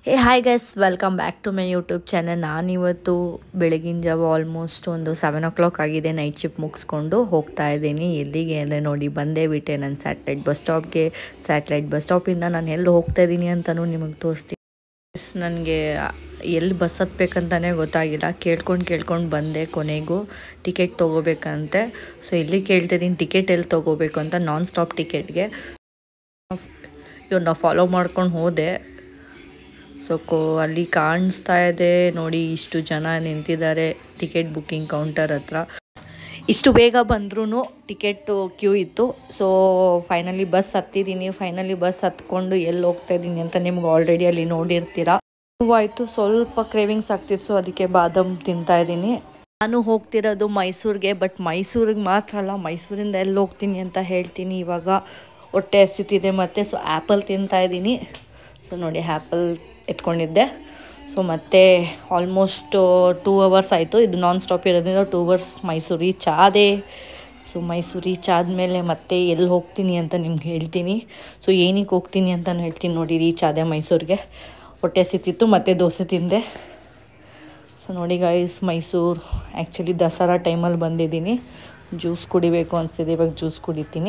Hey hi guys welcome back to my YouTube channel ನಾನಿವತ್ತು ಬೆಳಗಿನ ಜಾವ ಆಲ್ಮೋಸ್ಟ್ ಒಂದು ಸೆವೆನ್ ಓ ಕ್ಲಾಕ್ ಆಗಿದೆ ನೈಟ್ ಶಿಫ್ಟ್ ಮುಗಿಸ್ಕೊಂಡು ಹೋಗ್ತಾ ಇದ್ದೀನಿ ಎಲ್ಲಿಗೆ ಅಂದರೆ ನೋಡಿ ಬಂದೇ ಬಿಟ್ಟೆ ನಾನು ಸ್ಯಾಟ್ಲೈಟ್ ಬಸ್ ಸ್ಟಾಪ್ಗೆ ಸ್ಯಾಟ್ಲೈಟ್ ಬಸ್ ಸ್ಟಾಪಿಂದ ನಾನು ಎಲ್ಲಿ ಹೋಗ್ತಾ ಇದ್ದೀನಿ ಅಂತಲೂ ನಿಮಗೆ ತೋರಿಸ್ತೀನಿ ನನಗೆ ಎಲ್ಲಿ ಬಸ್ ಹತ್ಬೇಕಂತಲೇ ಗೊತ್ತಾಗಿಲ್ಲ ಕೇಳ್ಕೊಂಡು ಕೇಳ್ಕೊಂಡು ಬಂದೆ ಕೊನೆಗೂ ಟಿಕೆಟ್ ತೊಗೋಬೇಕಂತೆ ಸೊ ಇಲ್ಲಿ ಕೇಳ್ತಿದ್ದೀನಿ ಟಿಕೆಟ್ ಎಲ್ಲಿ ತೊಗೋಬೇಕು ಅಂತ ನಾನ್ ಸ್ಟಾಪ್ ಟಿಕೆಟ್ಗೆ ಇವ್ರನ್ನ ಫಾಲೋ ಮಾಡ್ಕೊಂಡು ಹೋದೆ ಸೊ ಕೋ ಅಲ್ಲಿ ಕಾಣಿಸ್ತಾ ಇದೆ ನೋಡಿ ಇಷ್ಟು ಜನ ನಿಂತಿದ್ದಾರೆ ಟಿಕೆಟ್ ಬುಕ್ಕಿಂಗ್ ಕೌಂಟರ್ ಹತ್ರ ಇಷ್ಟು ಬೇಗ ಬಂದ್ರೂ ಟಿಕೆಟ್ ಕ್ಯೂ ಇತ್ತು ಸೊ ಫೈನಲಿ ಬಸ್ ಹತ್ತಿದ್ದೀನಿ ಫೈನಲಿ ಬಸ್ ಹತ್ಕೊಂಡು ಎಲ್ಲಿ ಹೋಗ್ತಾ ಇದ್ದೀನಿ ಅಂತ ನಿಮ್ಗೆ ಆಲ್ರೆಡಿ ಅಲ್ಲಿ ನೋಡಿರ್ತೀರಾ ಆಯಿತು ಸ್ವಲ್ಪ ಕ್ರೇವಿಂಗ್ಸ್ ಆಗ್ತಿತ್ತು ಸೊ ಅದಕ್ಕೆ ಬಾದಾಮ್ ತಿಂತಾ ಇದ್ದೀನಿ ನಾನು ಹೋಗ್ತಿರೋದು ಮೈಸೂರಿಗೆ ಬಟ್ ಮೈಸೂರಿಗೆ ಮಾತ್ರ ಅಲ್ಲ ಮೈಸೂರಿಂದ ಎಲ್ಲಿ ಹೋಗ್ತೀನಿ ಅಂತ ಹೇಳ್ತೀನಿ ಇವಾಗ ಹೊಟ್ಟೆ ಹಸಿತಿದೆ ಮತ್ತು ಸೊ ಆ್ಯಪಲ್ ತಿಂತಾ ಇದ್ದೀನಿ ಸೊ ನೋಡಿ ಆ್ಯಪಲ್ ಎತ್ಕೊಂಡಿದ್ದೆ ಸೊ ಮತ್ತೆ ಆಲ್ಮೋಸ್ಟ್ ಟೂ ಅವರ್ಸ್ ಆಯಿತು ಇದು ನಾನ್ ಸ್ಟಾಪ್ ಇರೋದ್ರಿಂದ ಟೂ ಅವರ್ಸ್ ಮೈಸೂರು ರೀಚ್ ಆದೆ ಸೊ ಮೈಸೂರು ರೀಚ್ ಆದಮೇಲೆ ಮತ್ತೆ ಎಲ್ಲಿ ಹೋಗ್ತೀನಿ ಅಂತ ನಿಮ್ಗೆ ಹೇಳ್ತೀನಿ ಸೊ ಏನಕ್ಕೆ ಹೋಗ್ತೀನಿ ಅಂತಲೂ ಹೇಳ್ತೀನಿ ನೋಡಿ ರೀಚ್ ಆದೆ ಮೈಸೂರಿಗೆ ಹೊಟ್ಟೆ ಹಸಿತಿತ್ತು ಮತ್ತು ದೋಸೆ ತಿಂದೆ ಸೊ ನೋಡಿ ಗೈಸ್ ಮೈಸೂರು ಆ್ಯಕ್ಚುಲಿ ದಸರಾ ಟೈಮಲ್ಲಿ ಬಂದಿದ್ದೀನಿ ಜ್ಯೂಸ್ ಕುಡಿಬೇಕು ಅನಿಸ್ತಿದೆ ಇವಾಗ ಜ್ಯೂಸ್ ಕುಡಿತೀನಿ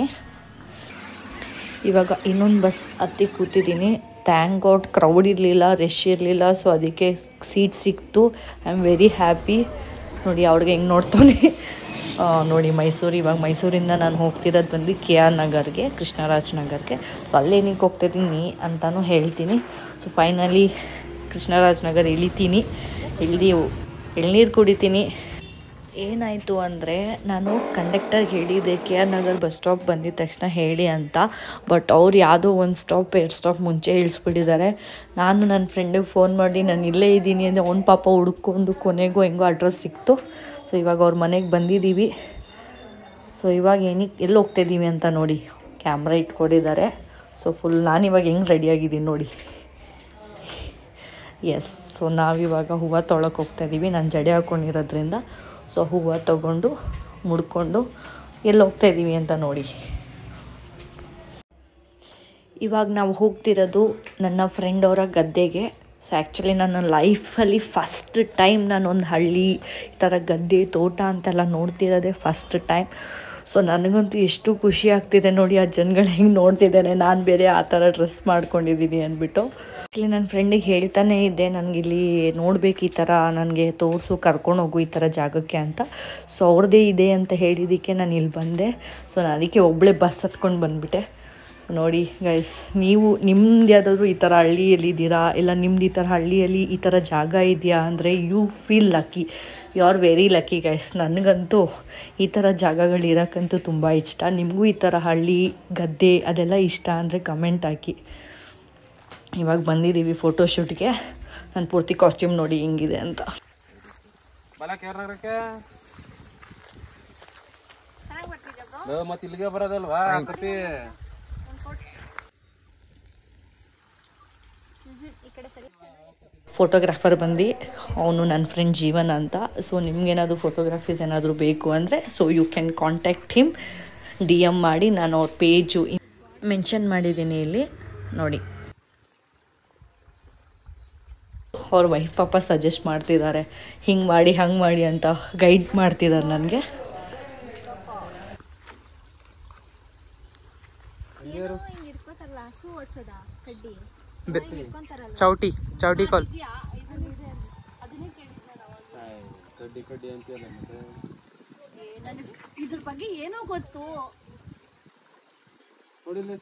ಇವಾಗ ಇನ್ನೊಂದು ಬಸ್ ಹತ್ತಿ ಕೂತಿದ್ದೀನಿ ಥ್ಯಾಂಕ್ ಗಾಡ್ ಕ್ರೌಡ್ ಇರಲಿಲ್ಲ ರಶ್ ಇರಲಿಲ್ಲ ಸೊ ಅದಕ್ಕೆ ಸೀಟ್ ಸಿಕ್ತು ಐ ಆಮ್ ವೆರಿ ಹ್ಯಾಪಿ ನೋಡಿ ಅವ್ರಿಗೆ ಹೆಂಗೆ ನೋಡ್ತಾನೆ ನೋಡಿ ಮೈಸೂರು ಇವಾಗ ಮೈಸೂರಿಂದ ನಾನು ಹೋಗ್ತಿರೋದು ಬಂದು ಕೆ ಆರ್ ನಗರ್ಗೆ ಕೃಷ್ಣರಾಜ್ ನಗರ್ಗೆ ಸೊ ಅಲ್ಲೇನಕ್ಕೆ ಹೋಗ್ತಾಯಿದ್ದೀನಿ ಅಂತಲೂ ಹೇಳ್ತೀನಿ ಸೊ ಫೈನಲಿ ಕೃಷ್ಣರಾಜ್ ನಗರ್ ಇಳಿತೀನಿ ಇಳ್ದು ಎಳ್ನೀರು ಕುಡಿತೀನಿ ಏನಾಯಿತು ಅಂದರೆ ನಾನು ಕಂಡಕ್ಟರ್ಗೆ ಹೇಳಿದೆ K R Nagar bus stop ಬಂದಿದ ತಕ್ಷಣ ಹೇಳಿ ಅಂತ ಬಟ್ ಅವ್ರು ಯಾವುದೋ ಒಂದು ಸ್ಟಾಪ್ ಎರಡು ಸ್ಟಾಪ್ ಮುಂಚೆ ಇಳಿಸ್ಬಿಟ್ಟಿದ್ದಾರೆ ನಾನು ನನ್ನ ಫ್ರೆಂಡಿಗೆ ಫೋನ್ ಮಾಡಿ ನಾನು ಇಲ್ಲೇ ಇದ್ದೀನಿ ಅಂದರೆ ಅವ್ನ ಪಾಪ ಹುಡ್ಕೊಂಡು ಕೊನೆಗೂ ಹೆಂಗೋ ಅಡ್ರೆಸ್ ಸಿಕ್ತು ಸೊ ಇವಾಗ ಅವ್ರ ಮನೆಗೆ ಬಂದಿದ್ದೀವಿ ಸೊ ಇವಾಗ ಏನಕ್ಕೆ ಎಲ್ಲಿ ಹೋಗ್ತಾಯಿದ್ದೀವಿ ಅಂತ ನೋಡಿ ಕ್ಯಾಮ್ರಾ ಇಟ್ಕೊಂಡಿದ್ದಾರೆ ಸೊ ಫುಲ್ ನಾನಿವಾಗ ಹೆಂಗೆ ರೆಡಿಯಾಗಿದ್ದೀನಿ ನೋಡಿ ಎಸ್ ಸೊ ನಾವಿವಾಗ ಹೂವು ತೊಳಕ್ಕೆ ಹೋಗ್ತಾಯಿದ್ದೀವಿ ನಾನು ಜಡೆ ಹಾಕ್ಕೊಂಡಿರೋದ್ರಿಂದ ಸೊ ಹೂವು ತೊಗೊಂಡು ಮುಡ್ಕೊಂಡು ಎಲ್ಲಿ ಹೋಗ್ತಾಯಿದ್ದೀವಿ ಅಂತ ನೋಡಿ ಇವಾಗ ನಾವು ಹೋಗ್ತಿರೋದು ನನ್ನ ಫ್ರೆಂಡ್ ಅವರ ಗದ್ದೆಗೆ ಸೊ ಆ್ಯಕ್ಚುಲಿ ನನ್ನ ಲೈಫಲ್ಲಿ ಫಸ್ಟ್ ಟೈಮ್ ನಾನು ಒಂದು ಹಳ್ಳಿ ಈ ಥರ ಗದ್ದೆ ತೋಟ ಅಂತೆಲ್ಲ ನೋಡ್ತಿರೋದೇ ಫಸ್ಟ್ ಟೈಮ್ ಸೊ ನನಗಂತೂ ಎಷ್ಟು ಖುಷಿ ಆಗ್ತಿದೆ ನೋಡಿ ಆ ಜನಗಳು ಹೆಂಗೆ ನೋಡ್ತಿದ್ದೇನೆ ನಾನು ಬೇರೆ ಆ ಥರ ಡ್ರೆಸ್ ಮಾಡ್ಕೊಂಡಿದ್ದೀನಿ ಅಂದ್ಬಿಟ್ಟು ಆ್ಯಕ್ಚುಲಿ ನನ್ನ ಫ್ರೆಂಡಿಗೆ ಹೇಳ್ತಾನೆ ಇದ್ದೆ ನನಗಿಲ್ಲಿ ನೋಡ್ಬೇಕು ಈ ಥರ ನನಗೆ ತೋರಿಸು ಕರ್ಕೊಂಡು ಹೋಗು ಈ ಥರ ಜಾಗಕ್ಕೆ ಅಂತ ಸೊ ಅವ್ರದ್ದೇ ಇದೆ ಅಂತ ಹೇಳಿದ್ದಕ್ಕೆ ನಾನು ಇಲ್ಲಿ ಬಂದೆ ಸೊ ನಾನು ಅದಕ್ಕೆ ಒಬ್ಬಳೇ ಬಸ್ ಹತ್ಕೊಂಡು ಬಂದುಬಿಟ್ಟೆ ಸೊ ನೋಡಿ ಗೈಸ್ ನೀವು ನಿಮ್ದು ಯಾವುದಾದ್ರೂ ಈ ಥರ ಹಳ್ಳಿಯಲ್ಲಿ ಇದ್ದೀರಾ ಇಲ್ಲ ನಿಮ್ದು ಈ ಥರ ಹಳ್ಳಿಯಲ್ಲಿ ಈ ಥರ ಜಾಗ ಇದೆಯಾ ಅಂದರೆ you feel lucky you are very lucky guys ನನಗಂತೂ ಈ ಥರ ಜಾಗಗಳು ಇರೋಕ್ಕಂತೂ ತುಂಬ ಇಷ್ಟ ನಿಮಗೂ ಈ ಥರ ಹಳ್ಳಿ ಗದ್ದೆ ಅದೆಲ್ಲ ಇಷ್ಟ ಅಂದರೆ ಕಮೆಂಟ್ ಹಾಕಿ ಇವಾಗ ಬಂದಿದ್ದೀವಿ ಫೋಟೋಶೂಟ್ಗೆ ನನ್ನ ಪೂರ್ತಿ ಕಾಸ್ಟ್ಯೂಮ್ ನೋಡಿ ಹೆಂಗಿದೆ ಅಂತ ಮತ್ತೆ ಇಲ್ಲಿಗೆ ಬರೋದಲ್ವಾ ಕಟ್ಟಿ ಫೋಟೋಗ್ರಾಫರ್ ಬಂದು ಅವನು ನನ್ನ ಫ್ರೆಂಡ್ ಜೀವನ್ ಅಂತ ಸೊ ನಿಮ್ಗೇನಾದರೂ ಫೋಟೋಗ್ರಫೀಸ್ ಏನಾದರೂ ಬೇಕು ಅಂದರೆ so you can contact him D M ಮಾಡಿ ನಾನು ಅವ್ರ ಪೇಜು ಮೆನ್ಷನ್ ಮಾಡಿದ್ದೀನಿ ಇಲ್ಲಿ ನೋಡಿ ಅವ್ರ ವೈಫ್ ಪಾಪ ಸಜೆಸ್ಟ್ ಮಾಡ್ತಿದ್ದಾರೆ ಹಿಂಗೆ ಮಾಡಿ ಹಂಗೆ ಮಾಡಿ ಅಂತ ಗೈಡ್ ಮಾಡ್ತಿದ್ದಾರೆ ನನಗೆ ಚೌಟಿ ಚೌಟಿ ಕಾಲ್ ಕಡ್ಡಿ ಕಡ್ಡಿ ಅಂತೀಯಲ್ಲ ಮತ್ತೆ ಇದ್ರ ಬಗ್ಗೆ ಏನೋ ಗೊತ್ತು ನೋಡಿಲ್ಲ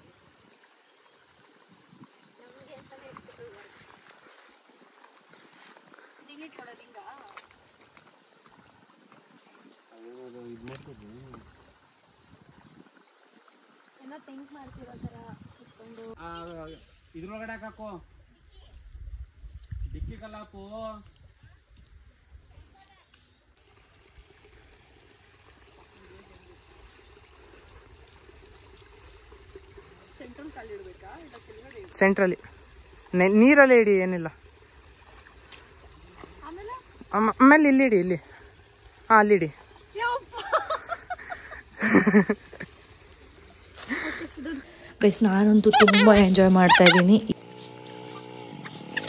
ಇದ್ರೊಳಗಡೆ ಹಾಕು ಡಿಕ್ಕಿ ಕಲ್ಲ ಹಾಕು ಸೆಂಟ್ರಲ್ಲಿ ನೀರಲ್ಲಿ ಇಡಿ ಏನಿಲ್ಲ ಆಮ- ಆಮೇಲೆ ಇಲ್ಲಿ ಇಡಿ ಇಲ್ಲಿ ಹಾಂ ಅಲ್ಲಿಡಿ ಗೈಸ್ ನಾನಂತೂ ತುಂಬ ಎಂಜಾಯ್ ಮಾಡ್ತಾ ಇದ್ದೀನಿ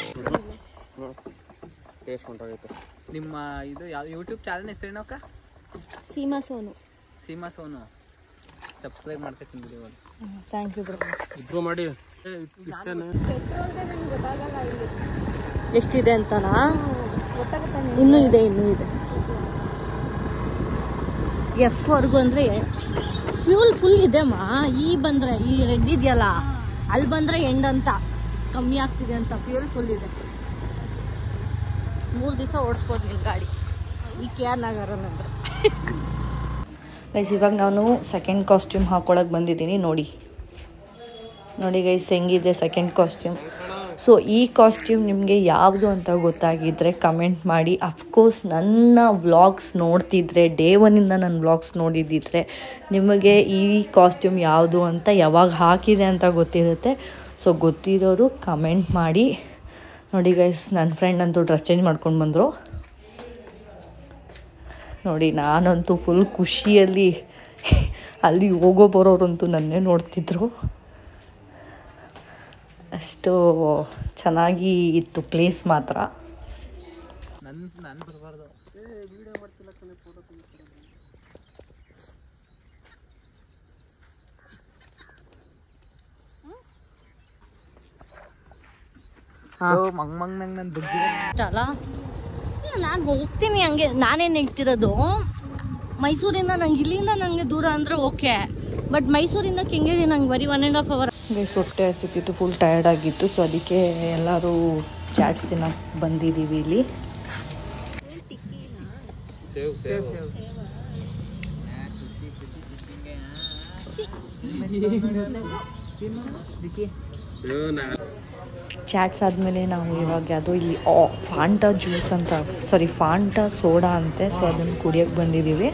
ಟೇಸ್ಟ್ ಹೊಂಟೋಗೈತೆ ನಿಮ್ಮ ಇದು ಯಾವ ಯೂಟ್ಯೂಬ್ ಚಾನಲ್ ಹೆಸರೇನಕ್ಕ ಸೀಮಾ ಸೋನು ಸೀಮಾ ಸೋನು ಸಬ್ಸ್ಕ್ರೈಬ್ ಮಾಡ್ತೀನಿ ವಿಡಿಯೋ ಥ್ಯಾಂಕ್ ಯು ಬ್ರೋ ಇಬ್ರು ಮಾಡಿ ಏ, ಇಟ್- ಇಷ್ಟೇನೆ ಎಷ್ಟಿದೆ ಅಂತನಾ ಇನ್ನೂ ಇದೆ ಇನ್ನೂ ಇದೆ ಎಫ್ ವರ್ಗು ಅಂದರೆ ಫ್ಯೂಲ್ ಫುಲ್ ಇದೆಮ್ಮ ಈ ಬಂದರೆ ಈ ರೆಡ್ ಇದೆಯಲ್ಲ ಅಲ್ಲಿ ಬಂದರೆ ಎಂಡ್ ಅಂತ ಕಮ್ಮಿ ಆಗ್ತಿದೆ ಅಂತ ಫ್ಯೂಲ್ ಫುಲ್ ಇದೆ ಮೂರು ದಿವಸ ಓಡಿಸ್ಬೋದು ನೀವು ಗಾಡಿ ಈ ಕೆ ಆರ್ ನಗರಲ್ಲಂದ್ರೆ ಗೈಸ್ ಇವಾಗ ನಾನು ಸೆಕೆಂಡ್ ಕಾಸ್ಟ್ಯೂಮ್ ಹಾಕೊಳಕ್ಕೆ ಬಂದಿದ್ದೀನಿ ನೋಡಿ ನೋಡಿ ಗೈಸ್ ಹೆಂಗಿದೆ ಸೆಕೆಂಡ್ ಕಾಸ್ಟ್ಯೂಮ್ ಸೊ ಈ ಕಾಸ್ಟ್ಯೂಮ್ ನಿಮಗೆ ಯಾವುದು ಅಂತ ಗೊತ್ತಾಗಿದ್ದರೆ ಕಮೆಂಟ್ ಮಾಡಿ ಅಫ್ಕೋರ್ಸ್ ನನ್ನ ವ್ಲಾಗ್ಸ್ ನೋಡ್ತಿದ್ರೆ ಡೇ ಒನ್ನಿಂದ ನನ್ನ ವ್ಲಾಗ್ಸ್ ನೋಡಿದ್ದಿದ್ರೆ ನಿಮಗೆ ಈ ಕಾಸ್ಟ್ಯೂಮ್ ಯಾವುದು ಅಂತ ಯಾವಾಗ ಹಾಕಿದೆ ಅಂತ ಗೊತ್ತಿರುತ್ತೆ ಸೊ ಗೊತ್ತಿರೋರು ಕಮೆಂಟ್ ಮಾಡಿ ನೋಡಿ ಗೈಸ್ ನನ್ನ ಫ್ರೆಂಡ್ ಅಂತೂ ಡ್ರೆಸ್ ಚೇಂಜ್ ಮಾಡ್ಕೊಂಡು ಬಂದರು ನೋಡಿ ನಾನಂತೂ ಫುಲ್ ಖುಷಿಯಲ್ಲಿ ಅಲ್ಲಿ ಹೋಗೋ ಬರೋರಂತೂ ನನ್ನೇ ನೋಡ್ತಿದ್ರು ಅಷ್ಟು ಚೆನ್ನಾಗಿ ಇತ್ತು ಪ್ಲೇಸ್ ಮಾತ್ರ ನನ್ನ ನಾನು ಬರಬಾರ್ದು ಮಂಗ್ ಮಂಗ್ ನಂಗೆ ನಾನು ದುಡ್ಡು ಅಲ್ಲ ನಾನು ಹೋಗ್ತೀನಿ ಹಂಗೆ ನಾನೇನು ಹೇಳ್ತಿರೋದು ಮೈಸೂರಿಂದ ನಂಗೆ ಇಲ್ಲಿಂದ ನನಗೆ ದೂರ ಅಂದರೆ ಓಕೆ ಬಟ್ ಮೈಸೂರಿಂದ ಕೆಂಗೇರಿ ನಂಗೆ ಬರೀ one and half hour guys ಹೊಟ್ಟೆ ಹಸಿತಿತ್ತು ಫುಲ್ ಟಯರ್ಡ್ ಆಗಿತ್ತು ಸೊ ಅದಕ್ಕೆ ಎಲ್ಲರೂ ಚಾಟ್ಸ್ ತಿನ್ನಕ್ಕೆ ಬಂದಿದ್ದೀವಿ ಇಲ್ಲಿ ಸೇವ್ ಸೇವ್ ಅಯ್ಯೋ, ನಾ- ಚಾಟ್ಸ್ ಆದಮೇಲೆ ನಾವು ಇವಾಗ ಯಾವುದೋ ಇಲ್ಲಿ ಆ ಫಾಂಟಾ ಜ್ಯೂಸ್ ಅಂತ ಸಾರಿ ಫಾಂಟಾ ಸೋಡಾ ಅಂತೆ ಸೊ ಅದನ್ನು ಕುಡಿಯೋಕ್ಕೆ ಬಂದಿದ್ದೀವಿ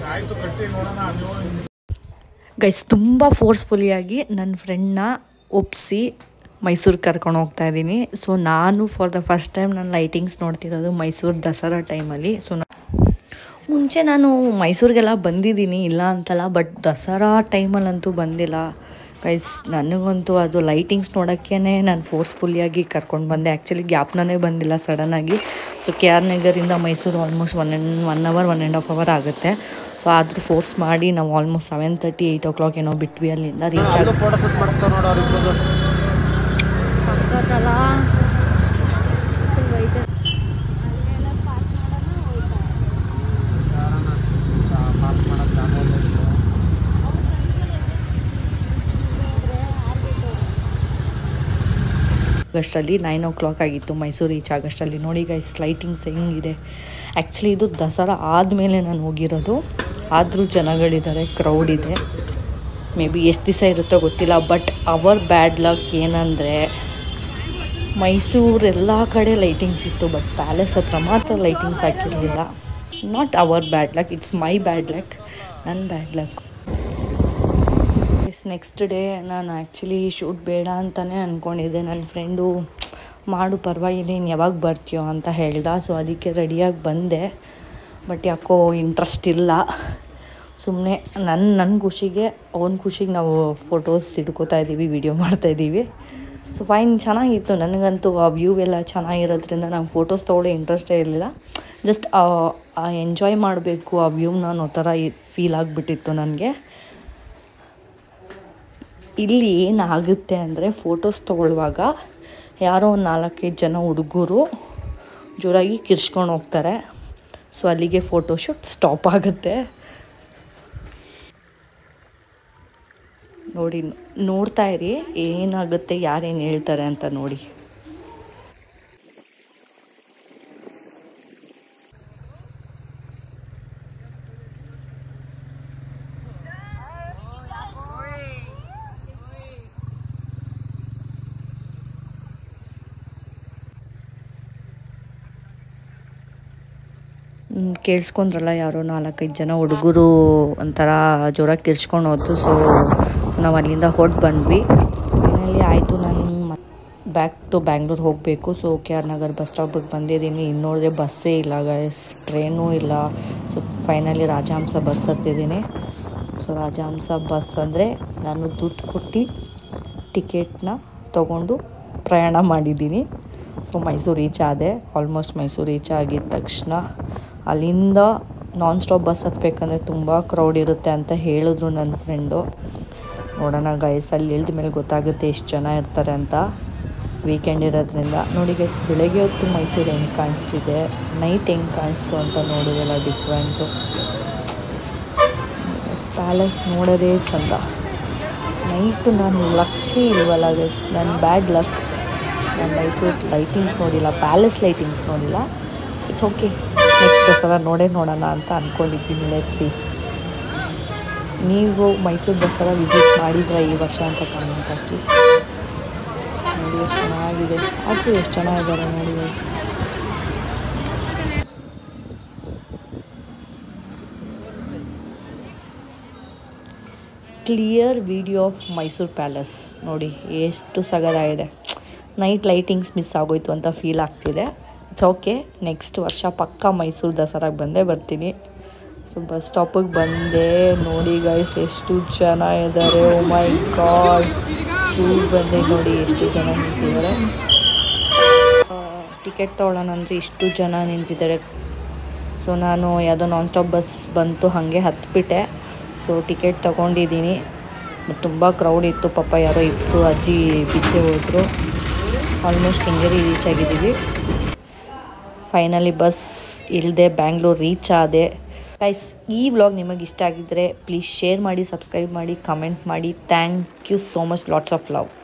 ಗೈಸ್ ತುಂಬ ಫೋರ್ಸ್ಫುಲಿಯಾಗಿ ನನ್ನ ಫ್ರೆಂಡ್ನ ಒಪ್ಪಿಸಿ ಮೈಸೂರಿಗೆ ಕರ್ಕೊಂಡು ಹೋಗ್ತಾ ಇದ್ದೀನಿ ಸೊ ನಾನು ಫಾರ್ ದ ಫಸ್ಟ್ ಟೈಮ್ ನಾನು ಲೈಟಿಂಗ್ಸ್ ನೋಡ್ತಿರೋದು ಮೈಸೂರು ದಸರಾ ಟೈಮಲ್ಲಿ ಸೊ ಮುಂಚೆ ನಾನು ಮೈಸೂರಿಗೆಲ್ಲ ಬಂದಿದ್ದೀನಿ ಇಲ್ಲ ಅಂತಲ್ಲ ಬಟ್ ದಸರಾ ಟೈಮಲ್ಲಂತೂ ಬಂದಿಲ್ಲ ಗೈಸ್ ನನಗಂತೂ ಅದು ಲೈಟಿಂಗ್ಸ್ ನೋಡೋಕ್ಕೇ ನಾನು ಫೋರ್ಸ್ಫುಲ್ಲಿಯಾಗಿ ಕರ್ಕೊಂಡು ಬಂದೆ ಆ್ಯಕ್ಚುಲಿ ಗ್ಯಾಪ್ನೇ ಬಂದಿಲ್ಲ ಸಡನ್ನಾಗಿ ಸೊ ಕೆ ಆರ್ ನಗರಿಂದ Mysuru almost one and one hour one and half hour ಆಗುತ್ತೆ ಸೊ ಆದರೂ ಫೋರ್ಸ್ ಮಾಡಿ ನಾವು almost seven thirty eight o'clock ಏನೋ ಬಿಟ್ವಿ ಅಲ್ಲಿಂದ ರೀಚ್ ಆಗಿ ಅಲ್ಲೂ ಫೋಟೋ ಶೂಟ್ ಮಾಡಿಸ್ತಾವ ನೋಡು ಅವ್ರಿಬ್ರದ್ದು ಆಗಸ್ಟಲ್ಲಿ ನೈನ್ ಓ ಕ್ಲಾಕ್ ಆಗಿತ್ತು ಮೈಸೂರು ರೀಚ್ ಆಗಸ್ಟಲ್ಲಿ ನೋಡಿ ಗೈಸ್ ಲೈಟಿಂಗ್ಸ್ ಹೆಂಗಿದೆ ಆ್ಯಕ್ಚುಲಿ ಇದು ದಸರಾ ಆದಮೇಲೆ ನಾನು ಹೋಗಿರೋದು ಆದರೂ ಜನಗಳಿದ್ದಾರೆ ಕ್ರೌಡ್ ಇದೆ ಮೇ ಬಿ ಎಷ್ಟು ದಿವಸ ಇರುತ್ತೋ ಗೊತ್ತಿಲ್ಲ ಬಟ್ ಅವರ್ ಬ್ಯಾಡ್ ಲಕ್ ಏನಂದರೆ ಮೈಸೂರು ಎಲ್ಲ ಕಡೆ ಲೈಟಿಂಗ್ಸ್ ಇತ್ತು ಬಟ್ ಪ್ಯಾಲೇಸ್ ಹತ್ರ ಮಾತ್ರ ಲೈಟಿಂಗ್ಸ್ ಹಾಕಿರಲಿಲ್ಲ not our bad luck it's my bad luck ನನ್ನ bad luck yes next day ನಾನು ಆ್ಯಕ್ಚುಲಿ ಶೂಟ್ ಬೇಡ ಅಂತಲೇ ಅಂದ್ಕೊಂಡಿದ್ದೆ ನನ್ನ ಫ್ರೆಂಡು ಮಾಡು ಪರವಾಗಿಲ್ಲ ನೀನು ಯಾವಾಗ ಬರ್ತೀಯೋ ಅಂತ ಹೇಳ್ದ ಸೊ ಅದಕ್ಕೆ ರೆಡಿಯಾಗಿ ಬಂದೆ ಬಟ್ ಯಾಕೋ ಇಂಟ್ರೆಸ್ಟ್ ಇಲ್ಲ ಸುಮ್ಮನೆ ನನ್ನ ನನ್ನ ಖುಷಿಗೆ ಅವನ ಖುಷಿಗೆ ನಾವು ಫೋಟೋಸ್ ಹಿಡ್ಕೋತಾ ಇದ್ದೀವಿ ವಿಡಿಯೋ ಮಾಡ್ತಾಯಿದ್ದೀವಿ ಸೊ ಫೈನ್ ಚೆನ್ನಾಗಿತ್ತು ನನಗಂತೂ ಆ ವ್ಯೂ ಎಲ್ಲ ಚೆನ್ನಾಗಿರೋದ್ರಿಂದ ನಂಗೆ ಫೋಟೋಸ್ ತೊಗೊಳ್ಳೋ ಇಂಟ್ರೆಸ್ಟೇ ಇರಲಿಲ್ಲ ಜಸ್ಟ್ ಎಂಜಾಯ್ ಮಾಡಬೇಕು ಆ ವ್ಯೂನ ಅನ್ನೋ ಥರ ಫೀಲ್ ಆಗಿಬಿಟ್ಟಿತ್ತು ನನಗೆ ಇಲ್ಲಿ ಏನಾಗುತ್ತೆ ಅಂದರೆ ಫೋಟೋಸ್ ತೊಗೊಳ್ಳುವಾಗ ಯಾರೋ ಒಂದು ನಾಲ್ಕೈದು ಜನ ಹುಡುಗರು ಜೋರಾಗಿ ಕಿರ್ಚ್ಕೊಂಡು ಹೋಗ್ತಾರೆ ಸೊ ಅಲ್ಲಿಗೆ ಫೋಟೋಶೂಟ್ ಸ್ಟಾಪ್ ಆಗುತ್ತೆ ನೋಡಿ ನೋಡ್ತಾ ಇರಿ ಏನಾಗುತ್ತೆ ಯಾರೇನು ಹೇಳ್ತಾರೆ ಅಂತ ನೋಡಿ ಹ್ಮ್, ಕೇಳಿಸ್ಕೊಂಡ್ರಲ್ಲ ಯಾರೋ ನಾಲ್ಕೈದು ಜನ ಹುಡುಗರು ಒಂಥರ ಜೋರಾಗಿ ಕಿರ್ಚ್ಕೊಂಡು ಹೋದ್ರು ಸೊ ಸೊ ನಾವು ಅಲ್ಲಿಂದ ಹೊಟ್ಟು ಬಂದ್ವಿ ಫೈನಲಿ ಆಯಿತು ನಾನು ಬ್ಯಾಕ್ ಟು ಬ್ಯಾಂಗ್ಳೂರ್ ಹೋಗಬೇಕು so K R Nagar bus ಸ್ಟಾಪಿಗೆ ಬಂದಿದ್ದೀನಿ ಇನ್ನು ನೋಡಿದ್ರೆ ಬಸ್ಸೇ ಇಲ್ಲ ಗೈಸ್ ಟ್ರೈನೂ ಇಲ್ಲ ಸೊ ಫೈನಲಿ ರಾಜಹಂಸ ಬಸ್ ಹತ್ತಿದ್ದೀನಿ ಸೊ ರಾಜಹಂಸ ಬಸ್ ಅಂದರೆ ನಾನು ದುಡ್ಡು ಕೊಟ್ಟು ಟಿಕೆಟ್ನ ತೊಗೊಂಡು ಪ್ರಯಾಣ ಮಾಡಿದ್ದೀನಿ ಸೊ ಮೈಸೂರು ರೀಚ್ ಆದೆ ಆಲ್ಮೋಸ್ಟ್ ಮೈಸೂರು ರೀಚ್ ಆಗಿದ ತಕ್ಷಣ ಅಲ್ಲಿಂದ ನಾನ್ ಸ್ಟಾಪ್ ಬಸ್ ಹತ್ಬೇಕಂದ್ರೆ ತುಂಬ ಕ್ರೌಡ್ ಇರುತ್ತೆ ಅಂತ ಹೇಳಿದ್ರು ನನ್ನ ಫ್ರೆಂಡು ನೋಡೋಣ ಗೈಸ್ ಅಲ್ಲಿ ಇಳಿದ ಮೇಲೆ ಗೊತ್ತಾಗುತ್ತೆ ಎಷ್ಟು ಜನ ಇರ್ತಾರೆ ಅಂತ ವೀಕೆಂಡ್ ಇರೋದ್ರಿಂದ ನೋಡಿ ಗೈಸ್ ಬೆಳಗ್ಗೆ ಹೊತ್ತು ಮೈಸೂರು ಹೆಂಗೆ ಕಾಣಿಸ್ತಿದೆ ನೈಟ್ ಹೆಂಗೆ ಕಾಣಿಸ್ತು ಅಂತ ನೋಡೋದಲ್ಲ ಡಿಫ್ರೆನ್ಸು ಪ್ಯಾಲೇಸ್ ನೋಡೋದೇ ಚಂದ ನೈಟು ನಾನು ಲಕ್ಕಿ ಇಲ್ವಲ್ಲ ಗೈಸ್ ನನ್ನ ಬ್ಯಾಡ್ ಲಕ್ ನಾನು ಮೈಸೂರು ಲೈಟಿಂಗ್ಸ್ ನೋಡಿಲ್ಲ ಪ್ಯಾಲೇಸ್ ಲೈಟಿಂಗ್ಸ್ ನೋಡಿಲ್ಲ ಇಟ್ಸ್ ಓಕೆ ನೆಕ್ಸ್ಟ್ ದಸರಾ ನೋಡೇ ನೋಡೋಣ ಅಂತ ಅಂದ್ಕೊಂಡಿದ್ದೀನಿ ಲೆಟ್ಸಿ ನೀವು ಮೈಸೂರು ದಸರಾ ವಿಸಿಟ್ ಮಾಡಿದ್ರ ಈ ವರ್ಷ ಅಂತ ಕಮೆಂಟ್ ಹಾಕಿ ನೋಡಿ ಎಷ್ಟು ಚೆನ್ನಾಗಿದೆ ಅದು ಎಷ್ಟು ಚೆನ್ನಾಗಿದ್ದಾರೆ ನೋಡಿ guys. Clear video of Mysuru palace ನೋಡಿ ಎಷ್ಟು ಸಗದಾಗಿದೆ ನೈಟ್ ಲೈಟಿಂಗ್ಸ್ ಮಿಸ್ ಆಗೋಯ್ತು ಅಂತ ಫೀಲ್ ಆಗ್ತಿದೆ ಇಟ್ಸ್ ಓಕೆ ನೆಕ್ಸ್ಟ್ ವರ್ಷ ಪಕ್ಕ ಮೈಸೂರು ದಸರಾಗೆ ಬಂದೇ ಬರ್ತೀನಿ ಸೊ ಬಸ್ ಸ್ಟಾಪಿಗೆ ಬಂದೆ ನೋಡಿ ಗೈಸ್ ಎಷ್ಟು ಜನ ಇದ್ದಾರೆ ಓ ಮೈ ಗಾಡ್ ಕ್ಯೂ ಬಂದೆ ನೋಡಿ ಎಷ್ಟು ಜನ ನಿಂತಿದ್ದಾರೆ ಟಿಕೆಟ್ ತೊಗೊಳ್ಳೋಣ ಅಂದರೆ ಇಷ್ಟು ಜನ ನಿಂತಿದ್ದಾರೆ ಸೊ ನಾನು ಯಾವುದೋ ನಾನ್ ಸ್ಟಾಪ್ ಬಸ್ ಬಂತು ಹಾಗೆ ಹತ್ಬಿಟ್ಟೆ ಸೊ ಟಿಕೆಟ್ ತೊಗೊಂಡಿದ್ದೀನಿ ತುಂಬ ಕ್ರೌಡ್ ಇತ್ತು ಪಾಪ ಯಾರೋ ಇಬ್ಬರು ಅಜ್ಜಿ ಬಿಚ್ಚೆ ಹೋದರು ಆಲ್ಮೋಸ್ಟ್ ಕೆಂಗೇರಿ ರೀಚ್ ಆಗಿದ್ದೀವಿ ಫೈನಲಿ ಬಸ್ ಇಲ್ಲದೆ ಬ್ಯಾಂಗ್ಳೂರ್ ರೀಚ್ ಆದೆ ಗೈಸ್ ಈ ವ್ಲಾಗ್ ನಿಮಗೆ ಇಷ್ಟ ಆಗಿದ್ದರೆ ಪ್ಲೀಸ್ ಶೇರ್ ಮಾಡಿ ಸಬ್ಸ್ಕ್ರೈಬ್ ಮಾಡಿ ಕಮೆಂಟ್ ಮಾಡಿ thank you so much lots of love